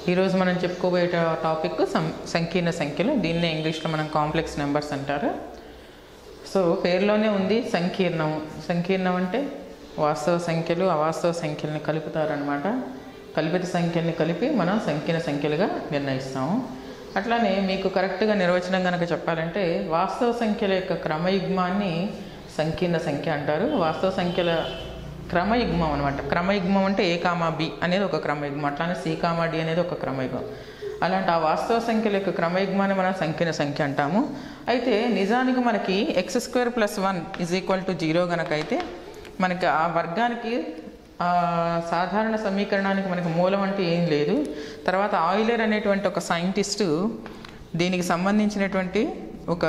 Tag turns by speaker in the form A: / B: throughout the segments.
A: ఈరోజు మనం చెప్పుకోబోయే టాపిక్ సం సంకీర్ణ సంఖ్యలు దీన్నే ఇంగ్లీష్లో మనం కాంప్లెక్స్ నెంబర్స్ అంటారు సో పేరులోనే ఉంది సంకీర్ణం సంకీర్ణం అంటే వాస్తవ సంఖ్యలు అవాస్తవ సంఖ్యల్ని కలుపుతారనమాట కల్పిత సంఖ్యల్ని కలిపి మనం సంకీర్ణ సంఖ్యలుగా నిర్ణయిస్తాము అట్లానే మీకు కరెక్ట్గా నిర్వచనం కనుక చెప్పాలంటే వాస్తవ సంఖ్యల యొక్క క్రమయుగ్మాన్ని సంకీర్ణ సంఖ్య అంటారు వాస్తవ సంఖ్యల క్రమయుగ్మం అనమాట క్రమయుగ్మం అంటే ఏ కామా బి అనేది ఒక క్రమయుగ్మం అట్లానే సి కామా డి అనేది ఒక క్రమయుగ్మం అలాంటి ఆ వాస్తవ సంఖ్యల యొక్క క్రమయుగ్మాన్ని మనం సంకీర్ణ సంఖ్య అంటాము అయితే నిజానికి మనకి x square plus one is equal to zero కనుక అయితే మనకి ఆ వర్గానికి ఆ సాధారణ సమీకరణానికి మనకి మూలం అంటే ఏం లేదు తర్వాత ఆయిలర్ అనేటువంటి ఒక సైంటిస్టు దీనికి సంబంధించినటువంటి ఒక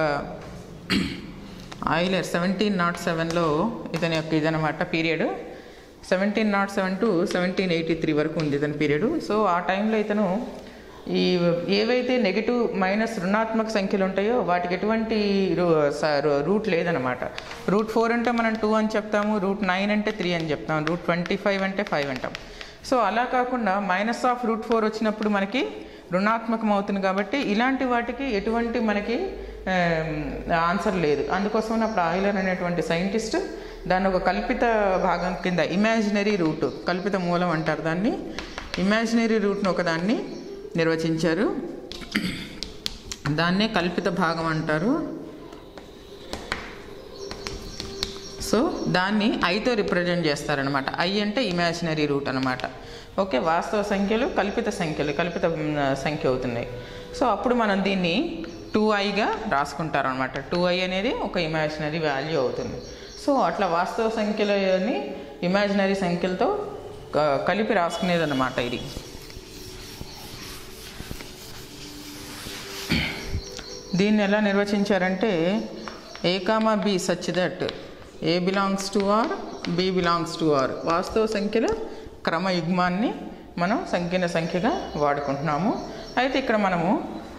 A: ఆయిలర్ సెవెంటీన్ నాట్ సెవెన్లో ఇతని యొక్క ఇదనమాట period seventeen not seven to seventeen eighty three వరకు ఉంది ఇతని పీరియడ్ సో ఆ టైంలో ఇతను ఈ ఏవైతే నెగిటివ్ మైనస్ రుణాత్మక సంఖ్యలు ఉంటాయో వాటికి ఎటువంటి రూ- స- రూ- రూట్ లేదనమాట రూట్ ఫోర్ అంటే మనం టూ అని చెప్తాము రూట్ నైన్ అంటే త్రీ అని చెప్తాము రూట్ ట్వంటీ ఫైవ్ అంటే ఫైవ్ అంటాం సో అలా కాకుండా మైనస్ ఆఫ్ రూట్ ఫోర్ వచ్చినప్పుడు మనకి రుణాత్మకం అవుతుంది కాబట్టి ఇలాంటి వాటికి ఎటువంటి మనకి ఆన్సర్ లేదు అందుకోసం అప్పుడు ఆయిలర్ అనేటువంటి సైంటిస్ట్ దాన్ని ఒక కల్పిత భాగం కింద ఇమాజినరీ రూట్ కల్పిత మూలం అంటారు దాన్ని ఇమాజినరీ రూట్ను ఒకదాన్ని నిర్వచించారు దాన్నే కల్పిత భాగం అంటారు సో దాన్ని ఐతో రిప్రజెంట్ చేస్తారనమాట ఐ అంటే ఇమాజినరీ రూట్ అనమాట ఓకే వాస్తవ సంఖ్యలు కల్పిత సంఖ్యలు కల్పిత మ్, సంఖ్య అవుతున్నాయి సో అప్పుడు మనం దీన్ని టూ ఐగా రాసుకుంటారనమాట టూ ఐ అనేది ఒక ఇమాజినరీ వాల్యూ అవుతుంది సో అట్లా వాస్తవ సంఖ్యలని ఇమాజినరీ సంఖ్యలతో క- కలిపి రాసుకునేది అనమాట ఇది దీన్ని ఎలా నిర్వచించారంటే A comma B such that A belongs to R B belongs to R వాస్తవ సంఖ్యల క్రమయుగ్మాన్ని మనం సంకీర్ణ సంఖ్యగా వాడుకుంటున్నాము అయితే ఇక్కడ మనము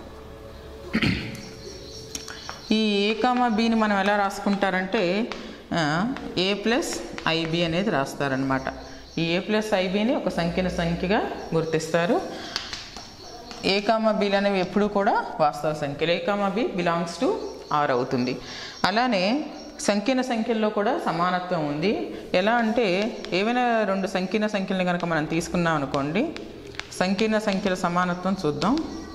A: ఈ ఏ కామా బిని మనం ఎలా రాసుకుంటారంటే ఆ, ఏ ప్లస్ ఐబి అనేది రాస్తారనమాట ఈ ఏ ప్లస్ ఐబిని ఒక సంకీర్ణ సంఖ్యగా గుర్తిస్తారు ఏ కామా బిలు అనేవి ఎప్పుడు కూడా వాస్తవ సంఖ్యలు A comma B belongs to R అవుతుంది అలానే సంకీర్ణ సంఖ్యల్లో కూడా సమానత్వం ఉంది ఎలా అంటే ఏవైనా రెండు సంకీర్ణ సంఖ్యలను కనుక మనం తీసుకున్నాం అనుకోండి సంకీర్ణ సంఖ్యల సమానత్వం చూద్దాం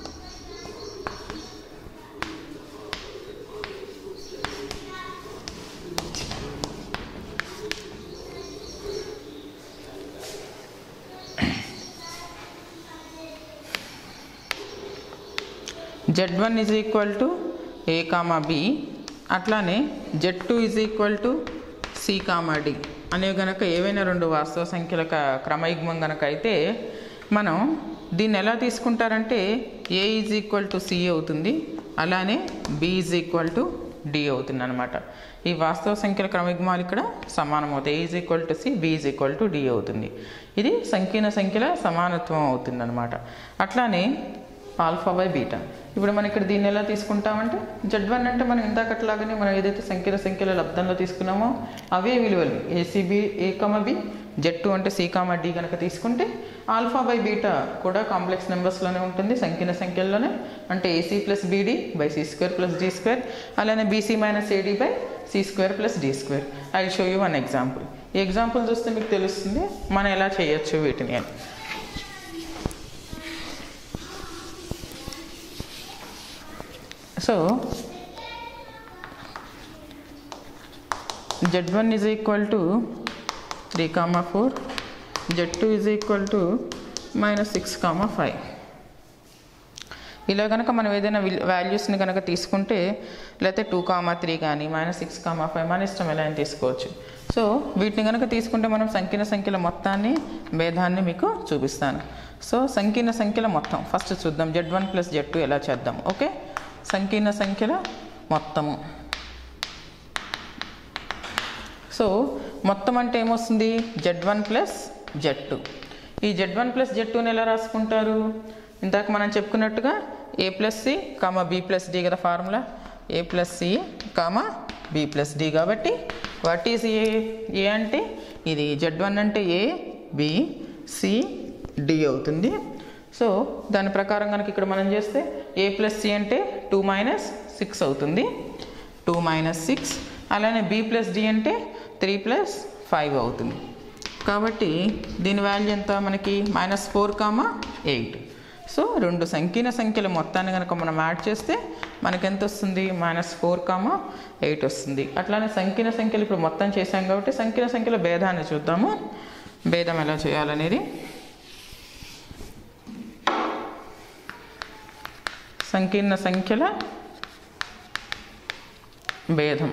A: Z one is equal to A comma B అట్లానే Z two is equal to C comma D అనేవి గనక ఏవైనా రెండు వాస్తవ సంఖ్యల క- క్రమయుగ్మం గనక అయితే మనం దీన్ని ఎలా తీసుకుంటారంటే A is equal to C అవుతుంది అలానే B is equal to D అవుతుంది అనమాట ఈ వాస్తవ సంఖ్యల క్రమయుగ్మాలు ఇక్కడ సమానం అవుతాయి A is equal to C B is equal to D అవుతుంది ఇది సంకీర్ణ సంఖ్యల సమానత్వం అవుతుంది అనమాట అట్లానే ఆల్ఫా బై బీటా ఇప్పుడు మనం ఇక్కడ దీన్ని ఎలా తీసుకుంటామంటే జెడ్ వన్ అంటే మనం ఇందాకట్లాగానే మనం ఏదైతే సంఖ్యల సంఖ్యల లబ్ధంలో తీసుకున్నామో అవే విలువలు ACB A comma B Z two అంటే సి కామ డి కనుక తీసుకుంటే ఆల్ఫా బై బీటా కూడా కాంప్లెక్స్ నెంబర్స్లోనే ఉంటుంది సంకీర్ణ సంఖ్యల్లోనే అంటే AC plus BD by C square plus D square అలానే BC minus AD by C square plus D square I show you one example ఈ ఎగ్జాంపుల్ చూస్తే మీకు తెలుస్తుంది మనం ఎలా చేయొచ్చు వీటిని అని so Z one is equal to three comma four Z two is equal to minus six comma five ఇలా కనుక మనం ఏదైనా వాల్యూస్ని కనుక తీసుకుంటే లేకపోతే టూ కామా త్రీ కానీ మైనస్ సిక్స్ కామా ఫైవ్ మన ఇష్టం ఎలా అయినా తీసుకోవచ్చు సో వీటిని కనుక తీసుకుంటే మనం సంకీర్ణ సంఖ్యల మొత్తాన్ని భేదాన్ని మీకు చూపిస్తాను సో సంకీర్ణ సంఖ్యల మొత్తం ఫస్ట్ చూద్దాం Z one plus Z two ఎలా చేద్దాం ఓకే సంకీర్ణ సంఖ్యల మొత్తము సో మొత్తం అంటే ఏమొస్తుంది Z one plus Z two ఈ జెడ్ వన్ ప్లస్ జెడ్ టూని ఎలా రాసుకుంటారు ఇందాక మనం చెప్పుకున్నట్టుగా A plus C comma B plus D కదా formula A plus C comma B plus D కాబట్టి వాట్ ఈస్ ఏ ఏ అంటే ఇది జెడ్ వన్ అంటే ఏ బి సి డి అవుతుంది సో దాని ప్రకారం కనుక ఇక్కడ మనం చేస్తే ఏ ప్లస్ సి అంటే టూ మైనస్ సిక్స్ అవుతుంది టూ మైనస్ సిక్స్ అలానే బి ప్లస్ డి అంటే త్రీ ప్లస్ ఫైవ్ అవుతుంది కాబట్టి దీని వాల్యూ ఎంత మనకి minus four comma eight so రెండు సంకీర్ణ సంఖ్యల మొత్తాన్ని కనుక మనం యాడ్ చేస్తే మనకి ఎంత వస్తుంది మైనస్ ఫోర్ కామా ఎయిట్ వస్తుంది అట్లానే సంకీర్ణ సంఖ్యలు ఇప్పుడు మొత్తం చేసాం కాబట్టి సంకీర్ణ సంఖ్యల భేదాన్ని చూద్దాము భేదం ఎలా చేయాలనేది సంకీర్ణ సంఖ్యల భేదం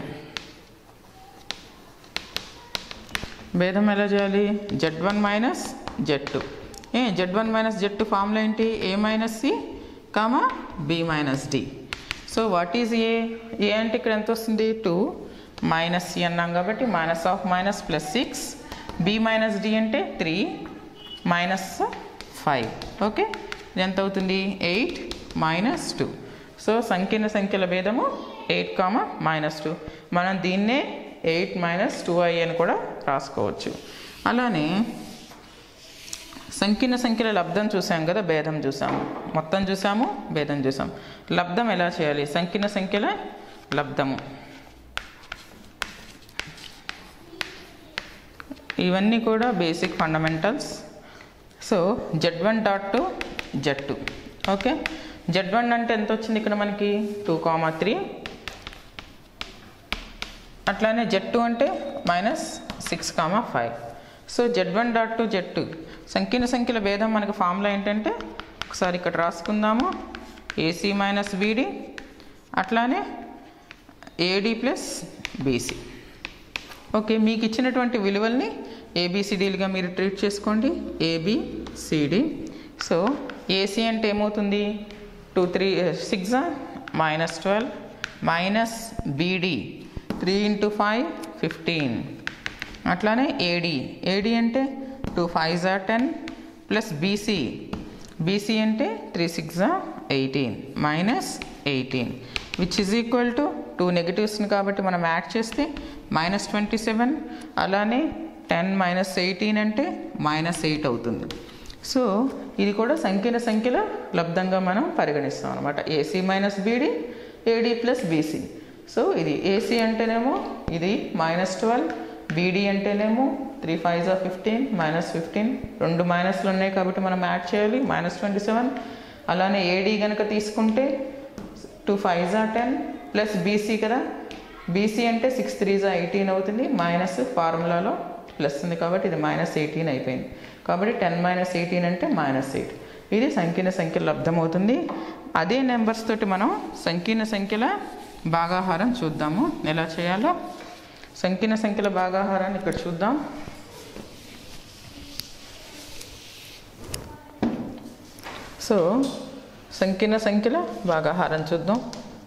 A: భేదం ఎలా చేయాలి Z one minus Z two A Z one minus Z two formula ఏంటి A minus C comma B minus D so what is A A అంటే ఇక్కడ ఎంత వస్తుంది టూ మైనస్ సి అన్నాం కాబట్టి minus of minus plus six B minus D అంటే three minus five okay ఇది ఎంత అవుతుంది ఎయిట్ మైనస్ టూ సో సంకీర్ణ సంఖ్యల భేదము ఎయిట్ కామ మైనస్ టూ మనం దీన్నే ఎయిట్ మైనస్ టూ ఐ అని కూడా రాసుకోవచ్చు అలానే సంకీర్ణ సంఖ్యల లబ్ధం చూసాం కదా భేదం చూసాము మొత్తం చూసాము భేదం చూసాం లబ్ధం ఎలా చేయాలి సంకీర్ణ సంఖ్యల లబ్ధము ఇవన్నీ కూడా basic fundamentals so Z one dot to Z two okay Z one అంటే ఎంత వచ్చింది ఇక్కడ మనకి టూ కామా త్రీ అట్లానే జెడ్ టూ అంటే minus six comma five so Z one dot to Z two సంకీర్ణ సంఖ్యల భేదం మనకి ఫార్ములా ఏంటంటే ఒకసారి ఇక్కడ రాసుకుందాము ఏసీ మైనస్ బీడీ అట్లానే ఏడి ప్లస్ బీసీ ఓకే మీకు ఇచ్చినటువంటి విలువల్ని ఏబిసిడీలుగా మీరు ట్రీట్ చేసుకోండి ఏబిసిడి సో ఏసీ అంటే ఏమవుతుంది two three six minus twelve minus BD three into five fifteen అట్లానే ఏడి ఏడి అంటే టూ ఫైవ్ జా టెన్ ప్లస్ బీసీ బీసీ అంటే త్రీ సిక్స్ జా eighteen minus eighteen which is equal to two నెగిటివ్స్ని కాబట్టి మనం యాడ్ చేస్తే మైనస్ ట్వంటీ సెవెన్ అలానే టెన్ మైనస్ ఎయిటీన్ అంటే మైనస్ ఎయిట్ అవుతుంది సో ఇది కూడా సంకీర్ణ సంఖ్యల లబ్ధంగా మనం పరిగణిస్తాం అనమాట AC minus BD AD plus BC so ఇది ఏసీ అంటేనేమో ఇది మైనస్ ట్వెల్వ్ బీడీ అంటేనేమో త్రీ ఫైవ్ జా ఫిఫ్టీన్ మైనస్ ఫిఫ్టీన్ రెండు మైనస్లు ఉన్నాయి కాబట్టి మనం యాడ్ చేయాలి మైనస్ ట్వంటీ సెవెన్ అలానే ఏడీ కనుక తీసుకుంటే టూ ఫైవ్ జా టెన్ ప్లస్ బీసీ కదా బీసీ అంటే సిక్స్ త్రీ జా ఎయిటీన్ అవుతుంది మైనస్ ఫార్ములాలో ప్లస్ ఉంది కాబట్టి ఇది మైనస్ ఎయిటీన్ అయిపోయింది కాబట్టి టెన్ మైనస్ ఎయిటీన్ అంటే మైనస్ ఎయిట్ ఇది సంకీర్ణ సంఖ్యలు లబ్ధమవుతుంది అదే నెంబర్స్ తోటి మనం సంకీర్ణ సంఖ్యల భాగాహారం చూద్దాము ఎలా చేయాలో సంకీర్ణ సంఖ్యల భాగాహారాన్ని ఇక్కడ చూద్దాం సో సంకీర్ణ సంఖ్యల భాగాహారం చూద్దాం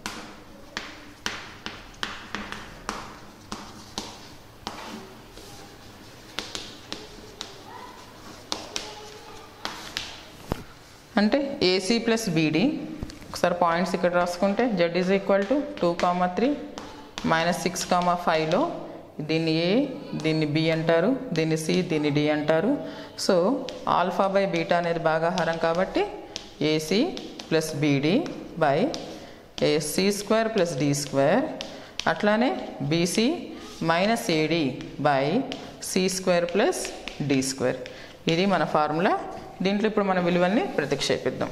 A: అంటే ఏసీ ప్లస్ బీడీ ఒకసారి పాయింట్స్ ఇక్కడ రాసుకుంటే Z is equal to two comma three minus six comma ఫైవ్లో దీన్ని ఏ దీన్ని బి అంటారు దీన్ని సి దీన్ని డి అంటారు సో ఆల్ఫా బై బీటా అనేది భాగాహారం కాబట్టి AC plus BD by C square plus D square అట్లానే BC minus AD by C square plus D square ఇది మన ఫార్ములా దీంట్లో ఇప్పుడు మన విలువల్ని ప్రతిక్షేపిద్దాం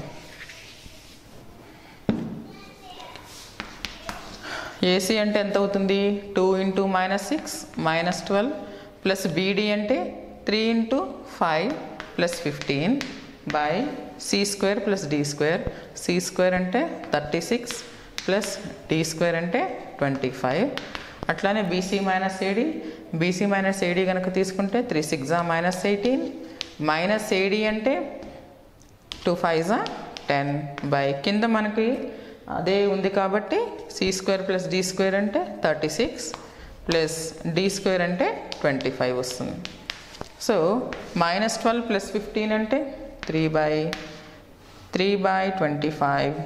A: ఏసీ అంటే ఎంత అవుతుంది two into minus six minus twelve plus BD అంటే three into five plus fifteen by C square plus D square C square అంటే thirty six plus D square అంటే ట్వంటీ ఫైవ్ అట్లానే BC minus AD BC minus AD కనుక తీసుకుంటే three six minus eighteen minus AD అంటే two five ten by కింద మనకి అదే ఉంది కాబట్టి C square plus D square అంటే thirty six plus D square అంటే ట్వంటీ ఫైవ్ వస్తుంది so minus twelve plus fifteen అంటే three by three by twenty five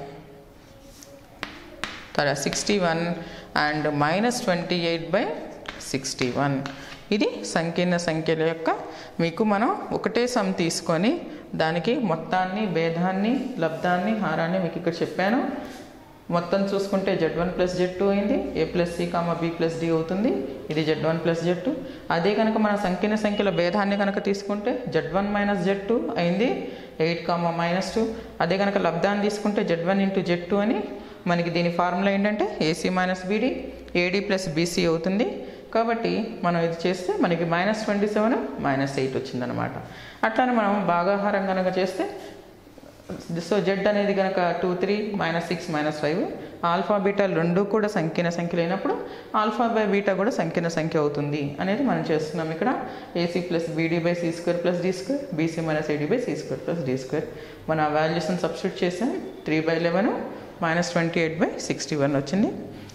A: తర్వాత sixty one and minus twenty eight by sixty one ఇది సంకీర్ణ సంఖ్యల యొక్క మీకు మనం ఒకటే సమ్ తీసుకొని దానికి మొత్తాన్ని భేదాన్ని లబ్ధాన్ని హారాన్ని మీకు ఇక్కడ చెప్పాను మొత్తం చూసుకుంటే Z one plus Z two అయింది A plus C comma B plus D అవుతుంది ఇది Z one plus Z two అదే కనుక మన సంకీర్ణ సంఖ్యల భేదాన్ని కనుక తీసుకుంటే Z one minus Z two అయింది ఎయిట్ కామ మైనస్ టూ అదే కనుక లబ్ధాన్ని తీసుకుంటే Z one into Z two అని మనకి దీని ఫార్ములా ఏంటంటే AC minus BD AD plus BC అవుతుంది కాబట్టి మనం ఇది చేస్తే మనకి minus twenty seven minus eight వచ్చిందనమాట అట్లానే మనం భాగాహారం కనుక చేస్తే సో జెడ్ అనేది కనుక two three minus six minus five alpha beta రెండు కూడా సంకీర్ణ సంఖ్యలు అయినప్పుడు ఆల్ఫా బై బీటా కూడా సంకీర్ణ సంఖ్య అవుతుంది అనేది మనం చేస్తున్నాం ఇక్కడ AC plus BD by C square plus D square BC minus AD by C square plus D square మన వాల్యూస్ని సబ్స్టిట్యూట్ చేసాం three by eleven minus twenty eight by sixty one వచ్చింది